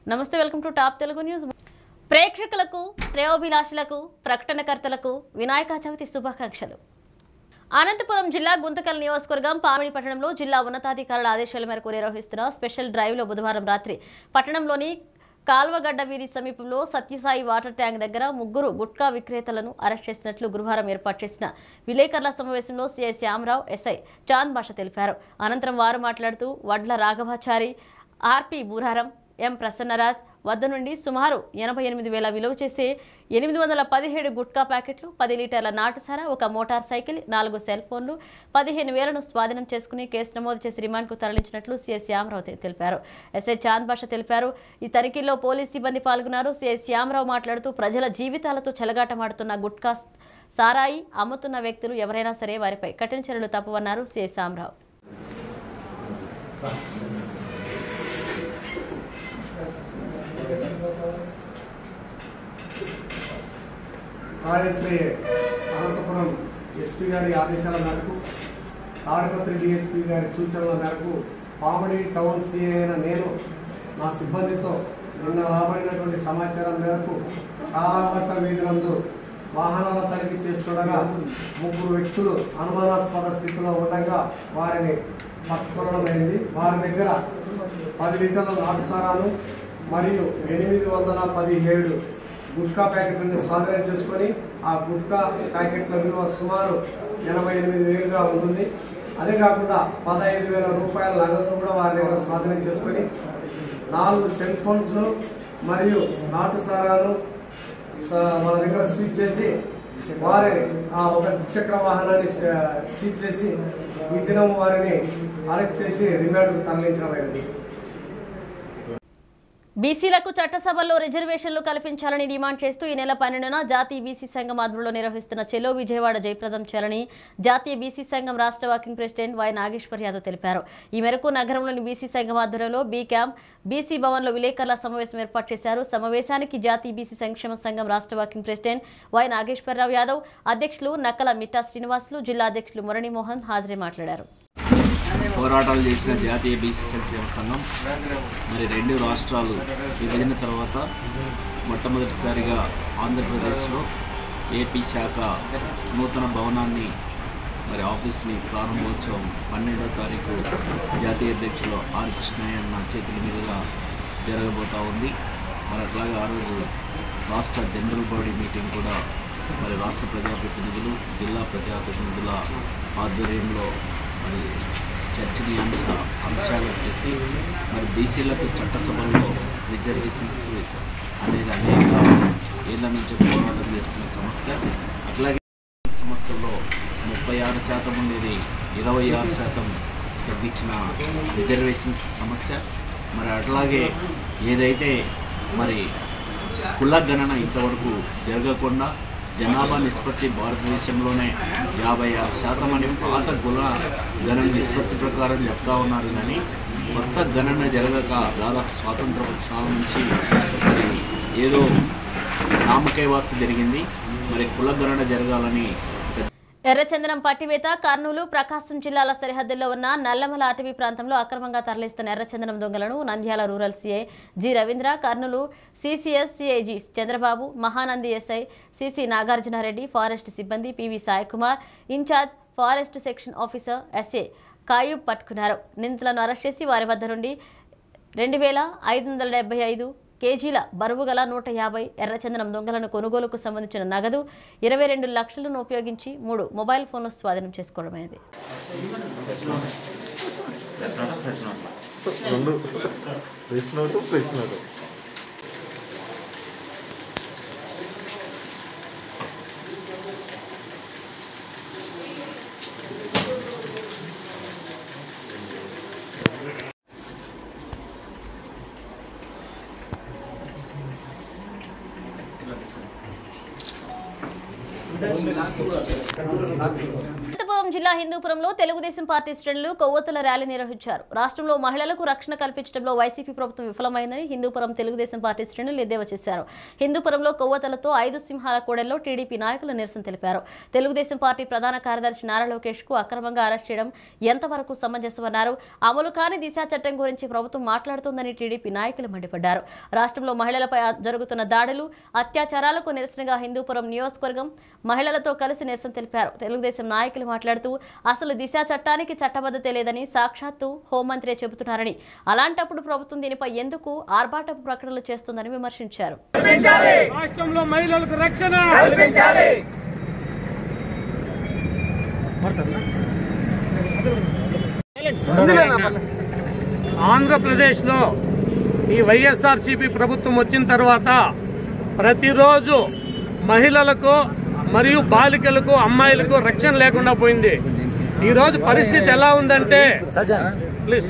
నమస్తే welcome to top Telugu news ప్రేక్షకులకు శ్రేయోభిలాషులకు ప్రకటనకర్తలకు వినాయక చవితి శుభాకాంక్షలు అనంతపురం జిల్లా గుంతకల్ నియోజకవర్గం పామిడి పట్టణంలో జిల్లా ఉన్నతాధికారుల ఆదేశాల మేరకు నిర్వహిస్తున్న స్పెషల్ డ్రైవ్లో బుధవారం రాత్రి పట్టణంలోని కాల్వగడ్డ వీధి సమీపంలో సత్యసాయి వాటర్ ట్యాంక్ దగ్గర ముగ్గురు గుట్కా విక్రేతలను అరెస్ట్ చేసినట్లు గురువారం ఏర్పాటు చేసిన విలేకరుల సమావేశంలో సీఐ శ్యామరావు ఎస్ఐ చాంద్ భాష తెలిపారు అనంతరం వారు మాట్లాడుతూ వడ్ల రాఘవాచారి ఆర్పి బూరారం ఎం ప్రసన్నరాజ్ వద్ద నుండి సుమారు ఎనభై ఎనిమిది వేల విలువ చేసే ఎనిమిది వందల పదిహేడు గుట్కా ప్యాకెట్లు పది లీటర్ల నాటుసార ఒక మోటార్ సైకిల్ నాలుగు సెల్ ఫోన్లు పదిహేను వేలను స్వాధీనం చేసుకుని కేసు నమోదు చేసి రిమాండ్కు తరలించినట్లు సీఎస్ శ్యామరావు తె- తెలిపారు ఎస్ఐ చాంద్ భాష తెలిపారు ఈ తనిఖీల్లో పోలీస్ సిబ్బంది పాల్గొన్నారు సీఎస్ శ్యామరావు మాట్లాడుతూ ప్రజల జీవితాలతో చెలగాటమాడుతున్న గుట్కా సారాయి అమ్ముతున్న వ్యక్తులు ఎవరైనా సరే వారిపై కఠిన చర్యలు తప్పవన్నారు సీఎస్ శ్యామరావు కార్యశ్రీ అనంతపురం ఎస్పీ గారి ఆదేశాల మేరకు తాడిపత్రి డిఎస్పీ గారి సూచనల మేరకు పామడి టౌన్ సిఐ అయిన నేను నా సిబ్బందితో నిన్న రాబడినటువంటి సమాచారం మేరకు కాలాఘట్ట వీధి నందు వాహనాల తనిఖీ చేస్తుండగా ముగ్గురు వ్యక్తులు అనుమానాస్పద స్థితిలో ఉండగా వారిని పట్టుకోవడమైంది వారి దగ్గర పది లీటర్ల నాటుసారాలు మరియు ఎనిమిది వందల పదిహేడు గుట్కా ప్యాకెట్లను స్వాధీనం చేసుకొని ఆ గుట్కా ప్యాకెట్ల విలువ సుమారు ఎనభై ఎనిమిది వేలుగా ఉంటుంది అదే కాకుండా పదహైదు వేల రూపాయల నగదును కూడా వారి దగ్గర స్వాధీనం చేసుకొని నాలుగు సెల్ ఫోన్స్ మరియు నాటు సారాలు స- వాళ్ళ దగ్గర స్విచ్ చేసి వారిని ఆ ఒక ద్విచక్ర వాహనాన్ని స- సీజ్ చేసి ఈ దినం వారిని అరెస్ట్ చేసి రిమాండ్కు తరలించడం అయింది బీసీలకు చట్టసభల్లో రిజర్వేషన్లు కల్పించాలని డిమాండ్ చేస్తూ ఈ నెల పన్నెండున జాతీయ బీసీ సంఘం ఆధ్వర్యంలో నిర్వహిస్తున్న చెలో విజయవాడ జయప్రదం చేయాలని జాతీయ బీసీ సంఘం రాష్ట్ర working president Y Nageswar Yadav తెలిపారు ఈ మేరకు నగరంలోని బీసీ సంఘం ఆధ్వర్యంలో బీ క్యాంప్ బీసీ భవన్లో విలేకరుల సమావేశం ఏర్పాటు చేశారు సమావేశానికి జాతీయ బీసీ సంక్షేమ సంఘం రాష్ట్ర working president Y Nageswararao Yadav అధ్యక్షులు నక్కల మిట్టా శ్రీనివాసులు జిల్లా అధ్యక్షులు మురళీమోహన్ హాజరై మాట్లాడారు పోరాటాలు చేసిన జాతీయ బీసీ సంక్షేమ సంఘం మరి రెండు రాష్ట్రాలు విభజన తర్వాత మొట్టమొదటిసారిగా ఆంధ్రప్రదేశ్లో ఏపీ శాఖ నూతన భవనాన్ని మరి ఆఫీస్ని ప్రారంభోత్సవం పన్నెండో తారీఖు జాతీయ అధ్యక్షులు ఆర్ కృష్ణయ్య అన్న చేతుల మీదుగా జరగబోతూ ఉంది మరి అట్లాగే ఆ రోజు రాష్ట్ర జనరల్ బాడీ మీటింగ్ కూడా మరి రాష్ట్ర ప్రజాప్రతినిధులు జిల్లా ప్రజాప్రతినిధుల ఆధ్వర్యంలో మరి చర్చనీయాంశ అంశాలు వచ్చేసి మరి బీసీలకు చట్టసభల్లో రిజర్వేషన్స్ అనేది అనేక ఏళ్ల నుంచి పోరాటం చేస్తున్న సమస్య అట్లాగే సమస్యల్లో ముప్పై ఆరు శాతం ఉండేది ఇరవై ఆరు శాతం తగ్గించిన రిజర్వేషన్స్ సమస్య మరి అట్లాగే ఏదైతే మరి కుల గణన ఇంతవరకు జరగకుండా జనాభా నిష్పత్తి భారతదేశంలోనే యాభై ఆరు శాతం అని పాత కుల గణన నిష్పత్తి ప్రకారం చెప్తా ఉన్నారు కానీ కొత్త గణన జరగక దాదాపు స్వాతంత్ర వచ్చినాల నుంచి మరి ఏదో నామకే వాస్తు జరిగింది మరి కుల గణన జరగాలని ఎర్రచందనం పట్టివేత కర్నూలు ప్రకాశం జిల్లాల సరిహద్దుల్లో ఉన్న నల్లమల అటవీ ప్రాంతంలో అక్రమంగా తరలిస్తున్న ఎర్రచందనం దొంగలను Nandyal rural CI G Ravindra Kurnool CCS CI G Chandrababu Mahanandi SI CC Nagarjuna Reddy forest సిబ్బంది PV Saikumar in charge forest section officer SA Kayub పట్టుకున్నారు నిందితులను అరెస్ట్ చేసి వారి వద్ద నుండి రెండు వేల ఐదు వందల డెబ్బై ఐదు కేజీల బరువు గల నూట యాభై ఎర్రచందనం దొంగలను కొనుగోలుకు సంబంధించిన నగదు ఇరవై రెండు లక్షలను ఉపయోగించి మూడు మొబైల్ ఫోన్లు స్వాధీనం చేసుకోవడమైనది రెండు press note press note Anantapur జిల్లా హిందూపురంలో తెలుగుదేశం పార్టీ శ్రేణులు కొవ్వొత్తుల ర్యాలీ నిర్వహించారు రాష్ట్రంలో మహిళలకు రక్షణ కల్పించడంలో వైసీపీ ప్రభుత్వం విఫలమైందని హిందూపురం తెలుగుదేశం పార్టీ శ్రేణులు ఎద్దేవా చేశారు హిందూపురంలో కొవ్వొత్తులతో ఐదు సింహాల కూడల్లో టీడీపీ నాయకులు నిరసన తెలిపారు తెలుగుదేశం పార్టీ ప్రధాన కార్యదర్శి నారా లోకేష్ కు అక్రమంగా అరెస్ట్ చేయడం ఎంతవరకు సమంజసమన్నారు అమలు కాని దిశా చట్టం గురించి ప్రభుత్వం మాట్లాడుతోందని టీడీపీ నాయకులు మండిపడ్డారు రాష్ట్రంలో మహిళలపై జరుగుతున్న దాడులు అత్యాచారాలకు నిరసనగా హిందూపురం నియోజకవర్గం మహిళలతో కలిసి నిరసన తెలిపారు తెలుగుదేశం నాయకులు మాట్లాడుతూ అసలు దిశ చట్టానికి చట్టబద్ధత లేదని సాక్షాత్తు హోంమంత్రి చెబుతున్నారని అలాంటప్పుడు ప్రభుత్వం దీనిపై ఎందుకు ఆర్భాటపు ప్రకటనలు చేస్తుందని విమర్శించారు రాష్ట్రంలో మహిళలకు రక్షణ ఆంధ్రప్రదేశ్లో ఈ వైఎస్ఆర్సీపీ ప్రభుత్వం వచ్చిన తర్వాత ప్రతిరోజు మహిళలకు మరియు బాలికలకు అమ్మాయిలకు రక్షణ లేకుండా పోయింది ఈరోజు పరిస్థితి ఎలా ఉందంటే ప్లీజ్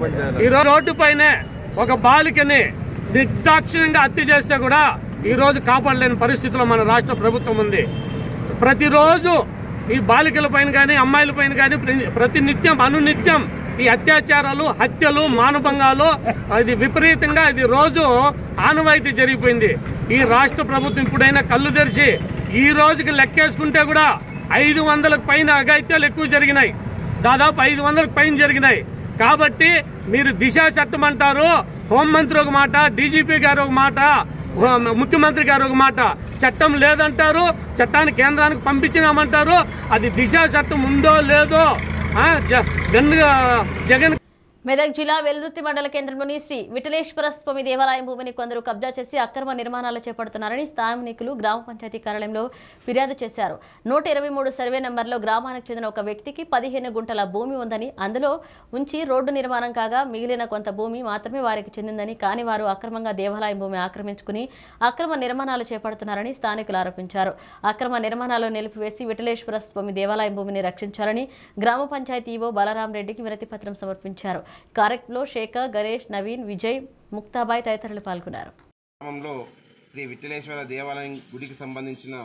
ఈ రోజు రోడ్డు పైనే ఒక బాలికని నిర్దాక్షిణ్యంగా హత్య చేస్తే కూడా ఈ రోజు కాపాడలేని పరిస్థితిలో మన రాష్ట్ర ప్రభుత్వం ఉంది ప్రతిరోజు ఈ బాలికల పైన కానీ అమ్మాయిల పైన కానీ ప్రతి నిత్యం అనునిత్యం ఈ అత్యాచారాలు హత్యలు మానభంగాలు అది విపరీతంగా ఇది రోజు ఆనవాయితీ జరిగిపోయింది ఈ రాష్ట్ర ప్రభుత్వం ఇప్పుడైనా కళ్ళు తెరిచి ఈ రోజుకి లెక్కేసుకుంటే కూడా ఐదు వందలకు పైన అఘాయిత్యాలు ఎక్కువ జరిగినాయి దాదాపు ఐదు వందలకు పైన జరిగినాయి కాబట్టి మీరు దిశ చట్టం అంటారు హోంమంత్రి ఒక మాట డీజీపీ గారు ఒక మాట హో- ముఖ్యమంత్రి గారు ఒక మాట చట్టం లేదంటారు చట్టాన్ని కేంద్రానికి పంపించినామంటారు అది దిశ చట్టం ఉందో లేదో ఆ, జ- జగన్ జగన్ మెదక్ జిల్లా వెల్దుర్తి మండల కేంద్రంలోని శ్రీ విఠలేశ్వర స్వామి దేవాలయం భూమిని కొందరు కబ్జా చేసి అక్రమ నిర్మాణాలు చేపడుతున్నారని స్థానికులు గ్రామ పంచాయతీ కార్యాలయంలో ఫిర్యాదు చేశారు నూట ఇరవై మూడు సర్వే నెంబర్లో గ్రామానికి చెందిన ఒక వ్యక్తికి పదిహేను గుంటల భూమి ఉందని అందులో ఉంచి రోడ్డు నిర్మాణం కాగా మిగిలిన కొంత భూమి మాత్రమే వారికి చెందిందని కానీ వారు అక్రమంగా దేవాలయం భూమి ఆక్రమించుకుని అక్రమ నిర్మాణాలు చేపడుతున్నారని స్థానికులు ఆరోపించారు అక్రమ నిర్మాణాలు నిలిపివేసి విఠలేశ్వర స్వామి దేవాలయం భూమిని రక్షించాలని గ్రామ పంచాయతీ ఈవో బలరాం రెడ్డికి వినతి పత్రం సమర్పించారు కార్యక్రమంలో శేఖర్ గణేష్ నవీన్ విజయ్ ముక్తాబాయ్ తదితరులు పాల్గొన్నారు గ్రామంలో శ్రీ విఠలేశ్వర దేవాలయం గుడికి సంబంధించిన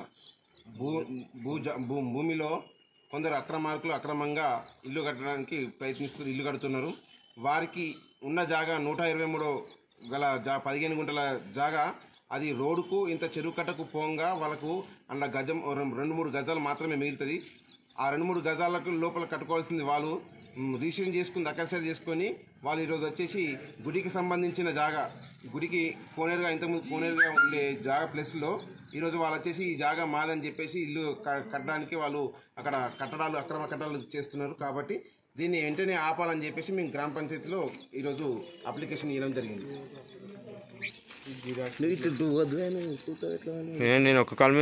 భూ భూ భూ భూమిలో కొందరు అక్రమార్కులు అక్రమంగా ఇల్లు కట్టడానికి ప్రయత్నిస్తూ ఇల్లు కడుతున్నారు వారికి ఉన్న జాగా నూట ఇరవై మూడు గల జా పదిహేను గుంటల జాగా అది రోడ్డుకు ఇంత చెరువు కట్టకు పోంగా వాళ్ళకు అన్న గజం రెండు మూడు గజాలు మాత్రమే మిగులుతుంది ఆ రెండు మూడు గజాలకు లోపల కట్టుకోవాల్సింది వాళ్ళు మ్, రిజిస్ట్రేషన్ చేసుకుని దక్కసరి చేసుకొని వాళ్ళు ఈరోజు వచ్చేసి గుడికి సంబంధించిన జాగా గుడికి కోనేరుగా ఇంతకుముందు కోనేరుగా ఉండే జాగా ప్లేస్లో ఈరోజు వాళ్ళు వచ్చేసి ఈ జాగా మాదని చెప్పేసి ఇల్లు క- కట్టడానికి వాళ్ళు అక్కడ కట్టడాలు అక్రమ కట్టడాలు చేస్తున్నారు కాబట్టి దీన్ని వెంటనే ఆపాలని చెప్పేసి మేము గ్రామ పంచాయతీలో ఈరోజు అప్లికేషన్ ఇవ్వడం జరిగింది నేను ఒక కాల్ మీద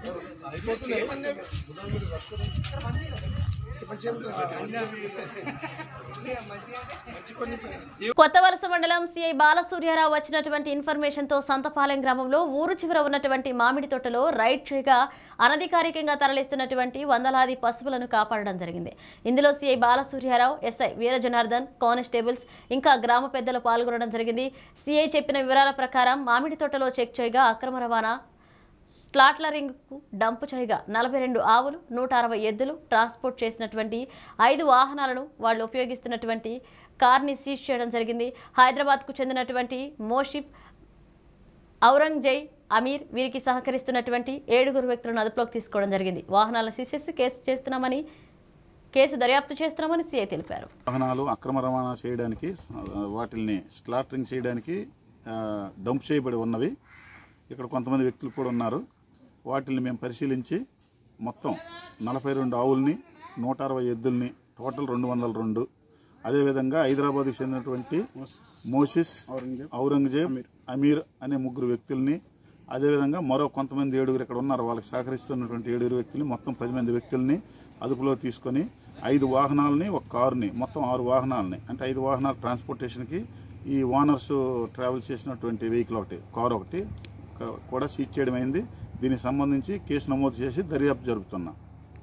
కొత్త వలస మండలం సిఐ బాలసూర్యారావు వచ్చినటువంటి ఇన్ఫర్మేషన్ తో సంతపాలెం గ్రామంలో ఊరు చివర ఉన్నటువంటి మామిడి తోటలో రైడ్ చేయగా అనధికారికంగా తరలిస్తున్నటువంటి వందలాది పశువులను కాపాడడం జరిగింది ఇందులో CI Balasuryarao SI Veera Janardhan constables ఇంకా గ్రామ పెద్దలు పాల్గొనడం జరిగింది సిఐ చెప్పిన వివరాల ప్రకారం మామిడి తోటలో చెక్ చేయగా అక్రమ రవాణా స్లాట్లరింగ్కు డంపు చేయగా నలభై రెండు ఆవులు నూట అరవై ఎద్దులు ట్రాన్స్పోర్ట్ చేసినటువంటి ఐదు వాహనాలను వాళ్ళు ఉపయోగిస్తున్నటువంటి కార్ని సీజ్ చేయడం జరిగింది హైదరాబాద్కు చెందినటువంటి మోషిఫ్ ఔరంగ్జై అమీర్ వీరికి సహకరిస్తున్నటువంటి ఏడుగురు వ్యక్తులను అదుపులోకి తీసుకోవడం జరిగింది వాహనాలను సీజ్ చేసి కేసు చేస్తున్నామని కేసు దర్యాప్తు చేస్తున్నామని సీఐ తెలిపారు వాహనాలు అక్రమ రవాణా చేయడానికి ఆ, వాటిల్ని స్లాటరింగ్ చేయడానికి ఆ, డంప్ చేయబడి ఉన్నవి ఇక్కడ కొంతమంది వ్యక్తులు కూడా ఉన్నారు వాటిల్ని మేము పరిశీలించి మొత్తం నలభై రెండు ఆవుల్ని నూట అరవై ఎద్దుల్ని టోటల్ రెండు వందల రెండు అదేవిధంగా హైదరాబాద్కి చెందినటువంటి మోసిస్ ఔరంగజేబ్ అమీర్ అనే ముగ్గురు వ్యక్తుల్ని అదేవిధంగా మరో కొంతమంది ఏడుగురు ఇక్కడ ఉన్నారు వాళ్ళకి సహకరిస్తున్నటువంటి ఏడుగురు వ్యక్తుల్ని మొత్తం పది మంది వ్యక్తుల్ని అదుపులో తీసుకొని ఐదు వాహనాలని ఒక కారుని మొత్తం ఆరు వాహనాలని అంటే ఐదు వాహనాల ట్రాన్స్పోర్టేషన్కి ఈ ఓనర్స్ ట్రావెల్ చేసినటువంటి వెహికల్ ఒకటి కారు ఒకటి క- కూడా సీజ్ చేయడం అయింది దీనికి సంబంధించి కేసు నమోదు చేసి దర్యాప్తు జరుపుతున్నాం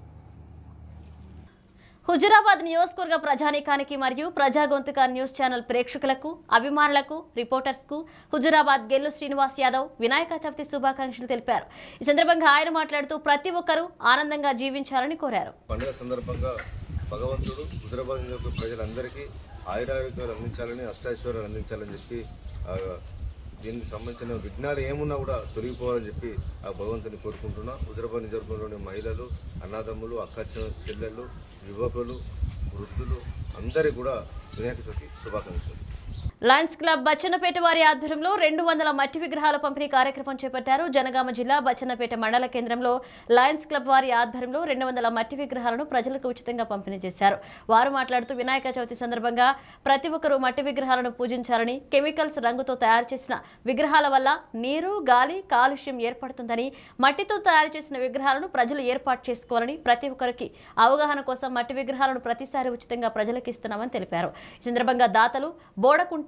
హుజురాబాద్ నియోజకవర్గ ప్రజానీకానికి మరియు ప్రజా గొంతుక న్యూస్ ఛానల్ ప్రేక్షకులకు అభిమానులకు రిపోర్టర్స్ కు హుజురాబాద్ గెల్లు శ్రీనివాస్ యాదవ్ వినాయక చవితి శుభాకాంక్షలు తెలిపారు ఈ సందర్భంగా ఆయన మాట్లాడుతూ ప్రతి ఒక్కరూ ఆనందంగా జీవించాలని కోరారు పండుగ సందర్భంగా భగవంతుడు హుజరాబాద్ నియోజకవర్గ ప్రజలందరికీ ఆయురారోగ్యాలు అందించాలని అష్టాశ్వర్యాలు అందించాలని చెప్పి ఆ, దీనికి సంబంధించిన విఘ్నాలు ఏమున్నా కూడా తొలగిపోవాలని చెప్పి ఆ భగవంతుని కోరుకుంటున్నా హుజరాబాద్ నియోజకవర్గంలోని మహిళలు అన్నదమ్ములు అక్క చె- చెల్లెళ్ళు యువకులు వృద్ధులు అందరికీ కూడా వినాయక చవితి శుభాకాంక్షలు లయన్స్ క్లబ్ బచ్చన్నపేట వారి ఆధ్వర్యంలో రెండు వందల మట్టి విగ్రహాల పంపిణీ కార్యక్రమం చేపట్టారు జనగామ జిల్లా బచ్చన్నపేట మండల కేంద్రంలో లయన్స్ క్లబ్ వారి ఆధ్వర్యంలో రెండు వందల మట్టి విగ్రహాలను ప్రజలకు ఉచితంగా పంపిణీ చేశారు వారు మాట్లాడుతూ వినాయక చవితి సందర్భంగా ప్రతి ఒక్కరూ మట్టి విగ్రహాలను పూజించాలని కెమికల్స్ రంగుతో తయారు చేసిన విగ్రహాల వల్ల నీరు గాలి కాలుష్యం ఏర్పడుతుందని మట్టితో తయారు చేసిన విగ్రహాలను ప్రజలు ఏర్పాటు చేసుకోవాలని ప్రతి ఒక్కరికి అవగాహన కోసం మట్టి విగ్రహాలను ప్రతిసారి ఉచితంగా ప్రజలకు ఇస్తున్నామని తెలిపారు ఈ సందర్భంగా దాతలు బోడకుంటి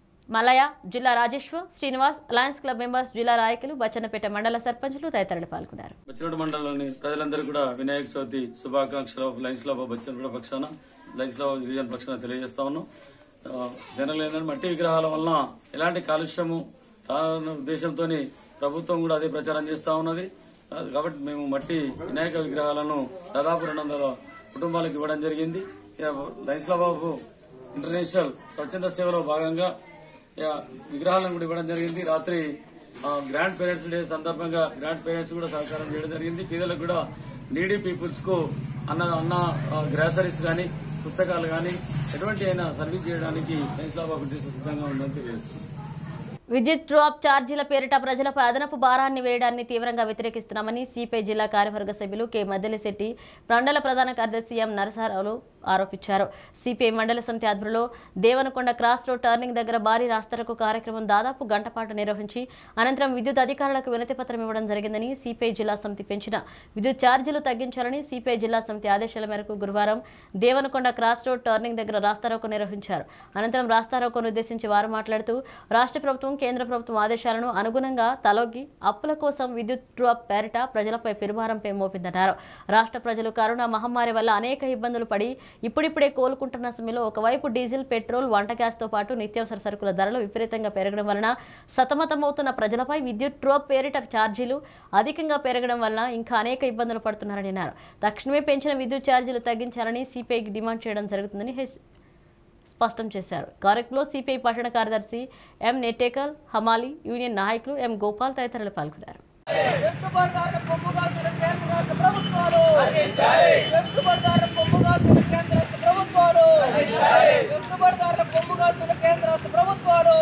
మలయ జిల్లా Rajeshwar Srinivas lions club members జిల్లా నాయకులు బచ్చన్నపేట మండల సర్పంచులు తదితరులు పాల్గొన్నారు బచ్చినోడు మండలంలోని ప్రజలందరూ కూడా వినాయక చవితి శుభాకాంక్షలు లైన్స్ లో బచ్చనపేట పక్షాన లైన్స్ లో డివిజన్ పక్షాన తెలియజేస్తా ఉన్నాం ఆ, జనరల్ ఏంటంటే మట్టి విగ్రహాల వలన ఎలాంటి కాలుష్యము రానున్న ఉద్దేశంతో ప్రభుత్వం కూడా అదే ప్రచారం చేస్తా ఉన్నది ఆ, కాబట్టి మేము మట్టి వినాయక విగ్రహాలను దాదాపు రెండు వందల కుటుంబాలకు ఇవ్వడం జరిగింది ఇక లైన్స్ లో బాబు ఇంటర్నేషనల్ స్వచ్ఛంద సేవలో భాగంగా ఇక విగ్రహాలను కూడా ఇవ్వడం జరిగింది రాత్రి గ్రాండ్ పేరెంట్స్ డే సందర్భంగా గ్రాండ్ పేరెంట్స్ కూడా సహకారం చేయడం జరిగింది పేదలకు కూడా నీడీ పీపుల్స్ కు అన్న అన్న గ్రాసరీస్ కానీ పుస్తకాలు కానీ ఎటువంటి అయినా సర్వీస్ చేయడానికి సైన్స్లాబ్ ఉద్దేశం సిద్ధంగా ఉందని తెలియజేస్తుంది విద్యుత్ డ్రాప్ ఛార్జీల పేరిట ప్రజలపై అదనపు భారాన్ని వేయడాన్ని తీవ్రంగా వ్యతిరేకిస్తున్నామని సిపిఐ జిల్లా కార్యవర్గ సభ్యులు కె మద్దెలశెట్టి మండల ప్రధాన కార్యదర్శి ఎం నరసరావులు ఆరోపించారు సిపిఐ మండల సమితి ఆధ్వర్యంలో దేవనకొండ క్రాస్ రోడ్ టర్నింగ్ దగ్గర భారీ రాస్తరకు కార్యక్రమం దాదాపు గంట పాటు నిర్వహించి అనంతరం విద్యుత్ అధికారులకు వినతి పత్రం ఇవ్వడం జరిగిందని సిపిఐ జిల్లా సమితి పెంచిన విద్యుత్ ఛార్జీలు తగ్గించాలని సిపిఐ జిల్లా సమితి ఆదేశాల మేరకు గురువారం దేవనకొండ క్రాస్ రోడ్ టర్నింగ్ దగ్గర రాస్తారోకో నిర్వహించారు అనంతరం రాస్తారోకోను ఉద్దేశించి వారు మాట్లాడుతూ రాష్ట్ర ప్రభుత్వం కేంద్ర ప్రభుత్వం ఆదేశాలను అనుగుణంగా తలొగ్గి అప్పుల కోసం విద్యుత్ డ్రాప్ పేరిట ప్రజలపై పెరుమారంపై మోపిందన్నారు రాష్ట్ర ప్రజలు కరోనా మహమ్మారి వల్ల అనేక ఇబ్బందులు పడి ఇప్పుడిప్పుడే కోలుకుంటున్న సమయంలో ఒకవైపు డీజిల్ పెట్రోల్ వంట గ్యాస్తో పాటు నిత్యావసర సరుకుల ధరలు విపరీతంగా పెరగడం వలన సతమతమవుతున్న ప్రజలపై విద్యుత్ డ్రాప్ పేరిట ఛార్జీలు అధికంగా పెరగడం వలన ఇంకా అనేక ఇబ్బందులు పడుతున్నారని అన్నారు తక్షణమే పెంచిన విద్యుత్ ఛార్జీలు తగ్గించాలని సిపిఐకి డిమాండ్ చేయడం జరుగుతుందని హెచ్ స్పష్టం చేశారు కార్యక్రమంలో సిపిఐ పట్టణ కార్యదర్శి ఎం నెట్టేకల్ హమాలి యూనియన్ నాయకులు ఎం గోపాల్ తదితరులు పాల్గొన్నారు పెట్టుబడిదారుల కొమ్ముగాసుల కేంద్ర రాష్ట్ర ప్రభుత్వాలు పెట్టుబడిదారుల కొమ్ముగాసుల కేంద్ర రాష్ట్ర ప్రభుత్వాలు పెట్టుబడిదారుల కొమ్ముగాసుల కేంద్ర రాష్ట్ర ప్రభుత్వాలు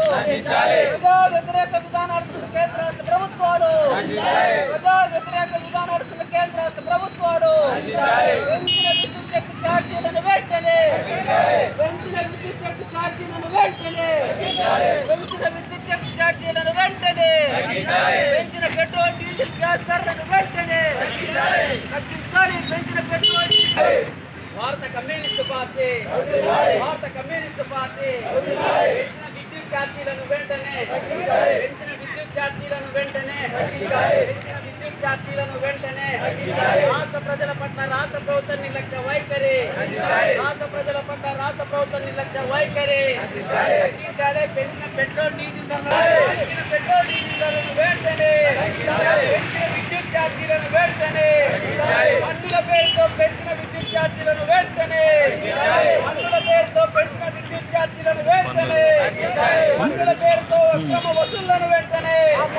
ప్రజా వ్యతిరేక విధానాలు కేంద్ర రాష్ట్ర ప్రభుత్వాలు ప్రజా వ్యతిరేక విధానాలు కేంద్ర రాష్ట్ర ప్రభుత్వాలు పెంచిన విద్యుత్ శక్తి ఛార్జీలను వెంటనే పెంచిన విద్యుత్ శక్తి ఛార్జీలను వెంటనే పెంచిన విద్యుత్ శక్తి ఛార్జీలను వెంటనే పెంచిన పెట్రోల్ డీజిల్ గ్యాస్ ధరలను వెంటనే తగ్గించాలి పెంచిన petrol diesel Bharata communist party Bharata communist party పెంచిన విద్యుత్ ఛార్జీలను వెంటనే పెంచిన విద్యుత్ ఛార్జీలను వెంటనే పెంచిన విద్యుత్ ఛార్జీలను వెంటనే రాష్ట్ర ప్రజల పట్ల రాష్ట్ర ప్రభుత్వ నిర్లక్ష్య వైఖరి రాష్ట్ర ప్రజల పట్ల రాష్ట్ర ప్రభుత్వ నిర్లక్ష్య వైఖరి తగ్గించాలి పెంచిన పెట్రోల్ డీజిల్ ధరలను పెంచిన పెట్రోల్ డీజిల్ ధరలను వెంటనే పెంచిన విద్యుత్ ఛార్జీలను వెంటనే పన్నుల పేరుతో పెంచిన విద్యుత్ ఛార్జీలను వెంటనే పన్నుల పేరుతో పెంచిన విద్యుత్ ఛార్జీలను వెంటనే పన్నుల పేరుతో అక్రమ వసూళ్లను వెంటనే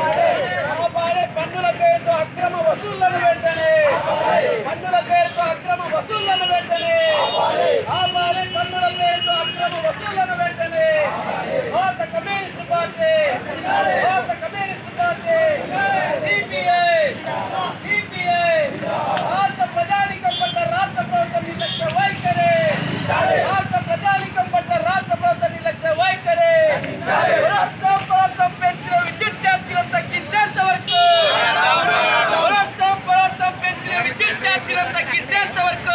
ఆపాలి పన్నుల పేరుతో అక్రమ వసూళ్లను వెంటనే పన్నుల పేరుతో అక్రమ వసూళ్లను వెంటనే ఆపాలి పన్నుల పేరుతో అక్రమ వసూళ్లను వెంటనే Bharata communist party Bharata communist party CPI CPI రాష్ట్ర ప్రజానికం పట్ల రాష్ట్ర ప్రభుత్వం నిర్లక్ష్య వైఖరి రాష్ట్ర ప్రజానికం పట్ల రాష్ట్ర ప్రభుత్వం నిర్లక్ష్య వైఖరి రాష్ట్రం ప్రభుత్వం పెంచిన విద్యుత్ ఛార్జీలను తగ్గించేంత వరకు రాష్ట్రం ప్రభుత్వం పెంచిన విద్యుత్ ఛార్జీలను తగ్గించేంత వరకు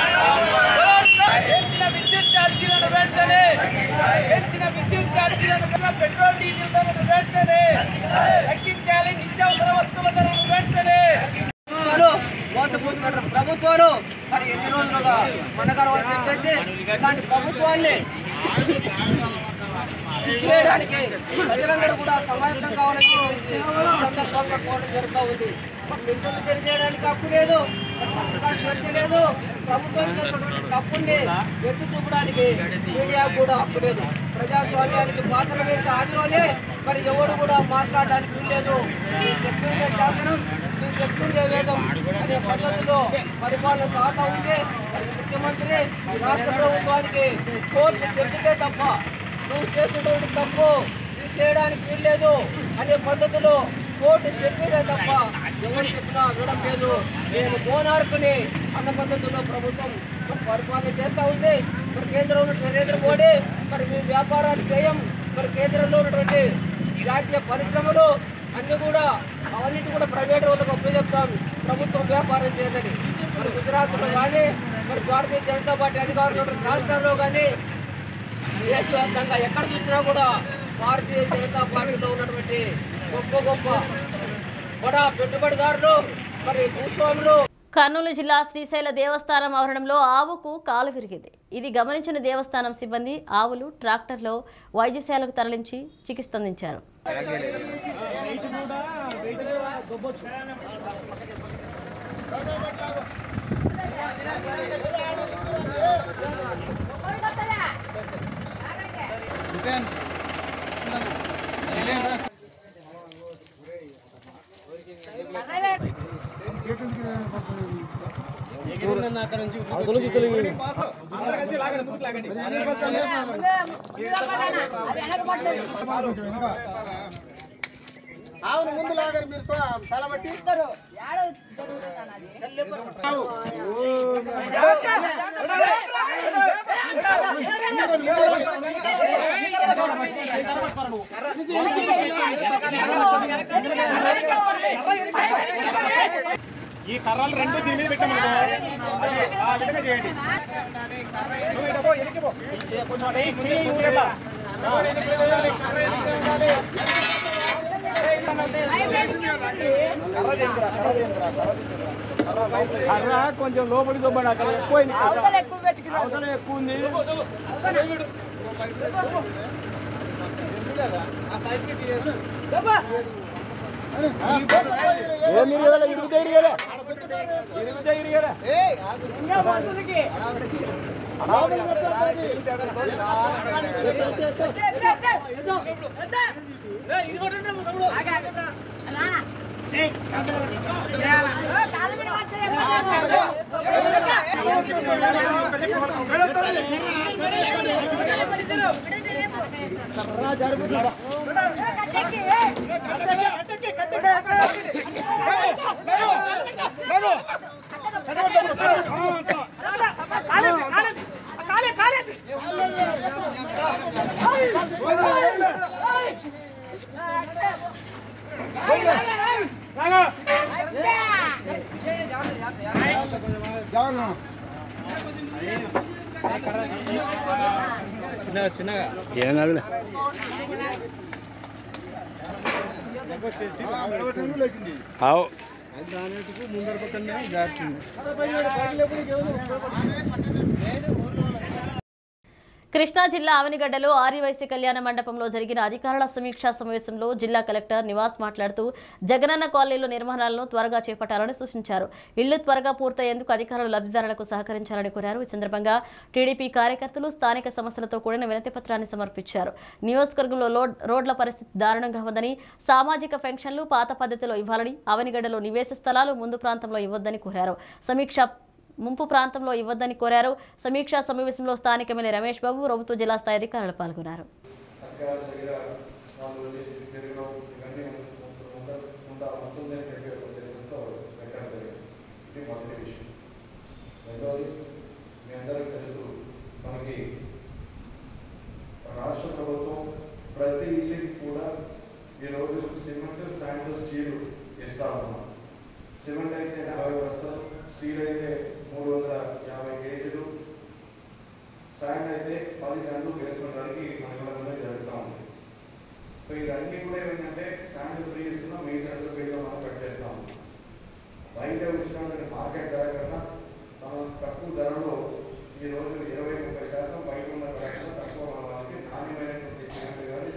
పెంచిన విద్యుత్ ఛార్జీలను వెంటనే పెంచిన విద్యుత్ ఛార్జీలను కన్నా పెట్రోల్ డీజిల్ ధరలను వెంటనే తగ్గించాలి నిత్యావసర వస్తువుల ధరలను వెంటనే మోసపోతున్న ప్రభుత్వాలు మరి ఎన్ని రోజులుగా మనగారు అని చెప్పేసి ఇలాంటి ప్రభుత్వాన్ని చేయడానికి ప్రజలందరూ కూడా సమాయత్తం కావాలని చెప్పేసి ఈ సందర్భంగా కోరడం జరుగుతూ ఉంది నిరసన తెలియజేయడానికి హక్కు లేదు పత్రికా స్వేచ్ఛ లేదు ప్రభుత్వం చేస్తున్నటువంటి తప్పుల్ని ఎత్తి చూపడానికి మీడియా కూడా హక్కు లేదు ప్రజాస్వామ్యానికి పాత్ర వేసే ఆదిలోనే మరి ఎవరు కూడా మాట్లాడడానికి వీల్లేదు మీరు చెప్పిందే శాసనం మీరు చెప్పిందే వేదం అనే పద్ధతిలో పరిపాలన సాగుతా ఉంది మరి ముఖ్యమంత్రి ఈ రాష్ట్ర ప్రభుత్వానికి కోర్టు చెప్పితే తప్ప నువ్వు చేసినటువంటి తప్పు ఇది చేయడానికి వీల్లేదు అనే పద్ధతిలో కోర్టు చెప్పేదే తప్ప ఎవరు చెప్పినా వినడం లేదు నేను మోనార్కుని అన్న పద్ధతిలో ప్రభుత్వం మరి పరిపాలన చేస్తూ ఉంది మరి కేంద్రంలో ఉన్నటువంటి నరేంద్ర మోడీ మరి మేము వ్యాపారాలు చేయం మరి కేంద్రంలో ఉన్నటువంటి జాతీయ పరిశ్రమలు అన్ని కూడా అవన్నిటి కూడా ప్రైవేట్ వాళ్ళకి అప్పచెప్తాం ప్రభుత్వం వ్యాపారం చేయదని మరి గుజరాత్లో కానీ మరి భారతీయ జనతా పార్టీ అధికారులు ఉన్నటువంటి రాష్ట్రాల్లో కానీ దేశవ్యాప్తంగా ఎక్కడ చూసినా కూడా భారతీయ జనతా పార్టీలో ఉన్నటువంటి గొప్ప గొప్ప కూడా పెట్టుబడిదారులు మరి భూస్వాములు కర్నూలు జిల్లా శ్రీశైల దేవస్థానం ఆవరణంలో ఆవుకు కాలు విరిగింది ఇది గమనించిన దేవస్థానం సిబ్బంది ఆవులు ట్రాక్టర్లో వైద్యశాలకు తరలించి చికిత్స అందించారు ఆవును ముందు లాగారు మీరు తలబట్టి ఈ కర్రలు రెండు దీని మీద పెట్టామనుకో అది ఆ విధంగా చేయండి నువ్వు ఇటు పో, వెనక్కి పో. ఏ, కొంచెం అటు ఎయ్యి, చెయ్యి ఊరేలా. కర్ర దేనికిరా, కర్ర దేనికిరా, కర్ర దేనికిరా. కర్ర కొంచెం లోపలికి దొబ్బడి అక్కడ ఎక్కువ అవతల ఎక్కువ ఉంది ఏం ఇరగలే ఇరుగుతా ఇరగలే ఇరుగుతా ఇరగలే చిన్నగా చిన్నగా ఏం కాదులే ఆవు దానికి ముందర పక్కనే జారుతుంది కృష్ణా జిల్లా ఆవనిగడ్డలో ఆర్యవైశ్య కళ్యాణ మండపంలో జరిగిన అధికారుల సమీక్షా సమావేశంలో జిల్లా కలెక్టర్ నివాస్ మాట్లాడుతూ జగనన్న కాలనీలో నిర్మాణాలను త్వరగా చేపట్టాలని సూచించారు ఇళ్లు త్వరగా పూర్తయ్యేందుకు అధికారులు లబ్ధిదారులకు సహకరించాలని కోరారు ఈ సందర్భంగా టీడీపీ కార్యకర్తలు స్థానిక సమస్యలతో కూడిన వినతి పత్రాన్ని సమర్పించారు నియోజకవర్గంలో లోడ్- రోడ్ల పరిస్థితి దారుణంగా ఉందని సామాజిక పెన్షన్లు పాత పద్ధతిలో ఇవ్వాలని ఆవనిగడ్డలో నివేశ స్థలాలు ముందు ప్రాంతంలో ఇవ్వొద్దని కోరారు సమీక్ష ముంపు ప్రాంతంలో ఇవ్వద్దని కోరారు సమీక్షా సమావేశంలో స్థానిక ఎమ్మెల్యే రమేష్ బాబు ప్రభుత్వ జిల్లా స్థాయి అధికారులు పాల్గొన్నారు అధికారుల దగ్గర వాళ్ళు చేసి తిరగడం ఇవన్నీ ఉండ- ఉండ- ఉంటుందని చెప్పే ఉద్దేశంతో పెట్టడం జరిగింది ఇది మొదటి విషయం రెండవది మీ అందరికీ తెలుసు మనకి రాష్ట్ర ప్రభుత్వం ప్రతి ఇల్లుకి కూడా ఈరోజు సిమెంట్ శాండ్ స్టీల్ ఇస్తా ఉన్నాం సిమెంట్ అయితే నలభై బస్తాలు స్టీల్ అయితే మూడు వందల యాభై కేజీలు శాండ్ అయితే పది టన్నులు వేసుకోవడానికి మన ఇళ్ళ జరుగుతూ ఉంది సో ఇవన్నీ కూడా ఏంటంటే శాండ్ ఫ్రీ ఇస్తున్నాం మీ టన్నుల బిల్లు మనం పెట్టేస్తాం బయట వచ్చినటువంటి మార్కెట్ ధర కన్నా మనం తక్కువ ధరలో ఈ రోజు ఇరవై ముప్పై శాతం బయట ఉన్న ధర కన్నా తక్కువ మన వాళ్ళకి నాణ్యమైనటువంటి సిమెంట్ కానీ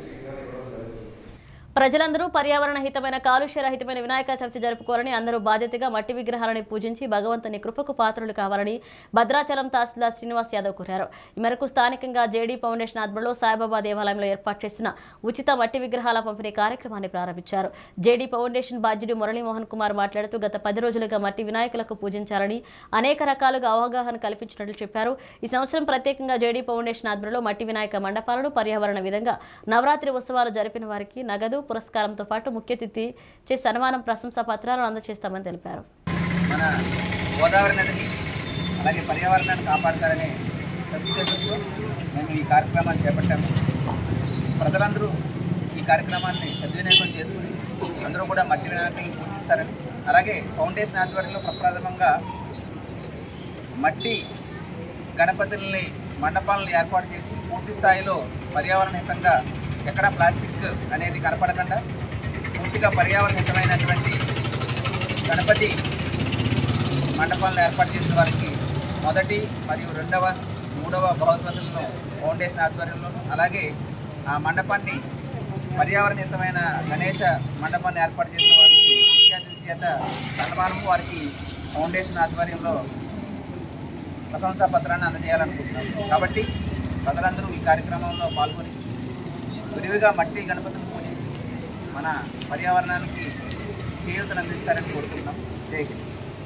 ప్రజలందరూ పర్యావరణ హితమైన కాలుష్య రహితమైన వినాయక చవితి జరుపుకోవాలని అందరూ బాధ్యతగా మట్టి విగ్రహాలని పూజించి భగవంతుని కృపకు పాత్రులు కావాలని భద్రాచలం తహసీల్దార్ శ్రీనివాస్ యాదవ్ కోరారు ఈ మేరకు స్థానికంగా జేడీ ఫౌండేషన్ ఆధ్వర్యంలో సాయిబాబా దేవాలయంలో ఏర్పాటు చేసిన ఉచిత మట్టి విగ్రహాల పంపిణీ కార్యక్రమాన్ని ప్రారంభించారు జేడీ ఫౌండేషన్ బాధ్యుడు మురళీమోహన్ కుమార్ మాట్లాడుతూ గత పది రోజులుగా మట్టి వినాయకులకు పూజించాలని అనేక రకాలుగా అవగాహన కల్పించినట్లు చెప్పారు ఈ సంవత్సరం ప్రత్యేకంగా జేడీ ఫౌండేషన్ ఆధ్వర్యంలో మట్టి వినాయక మండపాలను పర్యావరణ విధంగా నవరాత్రి ఉత్సవాలు జరిపిన వారికి నగదు పురస్కారంతో పాటు ముఖ్య అతిథి చే సన్మానం ప్రశంసా పత్రాలను అందజేస్తామని తెలిపారు మన గోదావరి నదిని అలాగే పర్యావరణాన్ని కాపాడతారనే సదుద్దేశంతో మేము ఈ కార్యక్రమాన్ని చేపట్టాము ప్రజలందరూ ఈ కార్యక్రమాన్ని సద్వినియోగం చేసుకుని అందరూ కూడా మట్టి వినాయకులను పూజిస్తారని అలాగే ఫౌండేషన్ ఆధ్వర్యంలో ప్రప్రథమంగా మట్టి గణపతుల్ని మండపాలను ఏర్పాటు చేసి పూర్తి స్థాయిలో పర్యావరణ హితంగా ఎక్కడ ప్లాస్టిక్ అనేది కనపడకుండా పూర్తిగా పర్యావరణ హితమైనటువంటి గణపతి మండపాలను ఏర్పాటు చేసిన వారికి మొదటి మరియు రెండవ మూడవ బహుమతులను ఫౌండేషన్ ఆధ్వర్యంలోను అలాగే ఆ మండపాన్ని పర్యావరణయుతమైన గణేష మండపాన్ని ఏర్పాటు చేసిన వారికి ముఖ్య అతిథి చేత సన్మానం వారికి ఫౌండేషన్ ఆధ్వర్యంలో ప్రశంసా పత్రాన్ని అందజేయాలనుకుంటున్నాం కాబట్టి ప్రజలందరూ ఈ కార్యక్రమంలో పాల్గొని విరివిగా మట్టి గణపతిని పూజించి మన పర్యావరణానికి చేయూతను అందిస్తారని కోరుకుంటున్నాం జై హింద్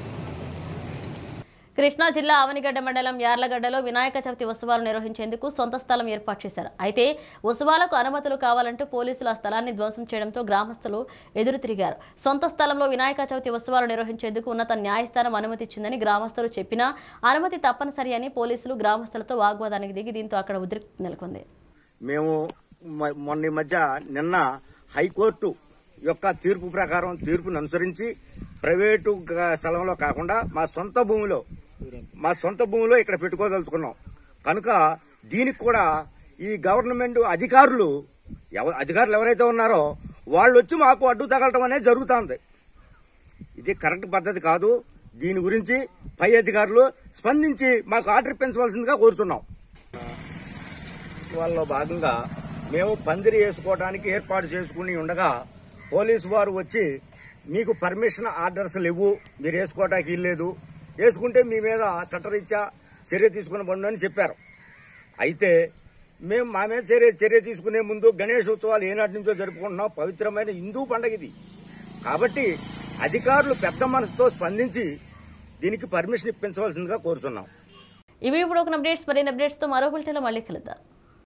కృష్ణా జిల్లా అవనిగడ్డ మండలం యార్లగడ్డలో వినాయక చవితి ఉత్సవాలు నిర్వహించేందుకు సొంత స్థలం ఏర్పాటు చేశారు అయితే ఉత్సవాలకు అనుమతులు కావాలంటూ పోలీసులు ఆ స్థలాన్ని ధ్వంసం చేయడంతో గ్రామస్తులు ఎదురు తిరిగారు సొంత స్థలంలో వినాయక చవితి ఉత్సవాలు నిర్వహించేందుకు ఉన్నత న్యాయస్థానం అనుమతి ఇచ్చిందని గ్రామస్తులు చెప్పినా అనుమతి తప్పనిసరి అని పోలీసులు గ్రామస్తులతో వాగ్వాదానికి దిగి దీంతో అక్కడ ఉద్రిక్తత నెలకొంది మేము మ- మొన్న ఈ మధ్య నిన్న హైకోర్టు యొక్క తీర్పు ప్రకారం తీర్పును అనుసరించి ప్రైవేటు గ- స్థలంలో కాకుండా మా సొంత భూమిలో మా సొంత భూమిలో ఇక్కడ పెట్టుకోదలుచుకున్నాం కనుక దీనికి కూడా ఈ గవర్నమెంట్ అధికారులు ఎవ- అధికారులు ఎవరైతే ఉన్నారో వాళ్ళు వచ్చి మాకు అడ్డు తగలటం అనేది జరుగుతుంది ఇది కరెక్ట్ పద్ధతి కాదు దీని గురించి పై అధికారులు స్పందించి మాకు ఆర్డర్ పెంచవలసిందిగా కోరుతున్నాం వాళ్ళలో భాగంగా మేము పందిరి వేసుకోవడానికి ఏర్పాటు చేసుకుని ఉండగా పోలీసు వారు వచ్చి మీకు పర్మిషన్ ఆర్డర్స్ లేవు మీరు వేసుకోవడానికి ఇల్లేదు వేసుకుంటే మీ మీద చట్టరీత్యా చర్య తీసుకుని బండి అని చెప్పారు అయితే మేము మా మీద చర్య చర్య తీసుకునే ముందు గణేష్ ఉత్సవాలు ఏనాటి నుంచో జరుపుకుంటున్నాం పవిత్రమైన హిందూ పండగ ఇది కాబట్టి అధికారులు పెద్ద మనసుతో స్పందించి దీనికి పర్మిషన్ ఇప్పించవలసిందిగా కోరుతున్నాం ఇవి ఇప్పుడు ఒక అప్డేట్స్ మరిన్ని అప్డేట్స్తో మరో బులెటిన్లో మళ్ళీ కలుద్దాం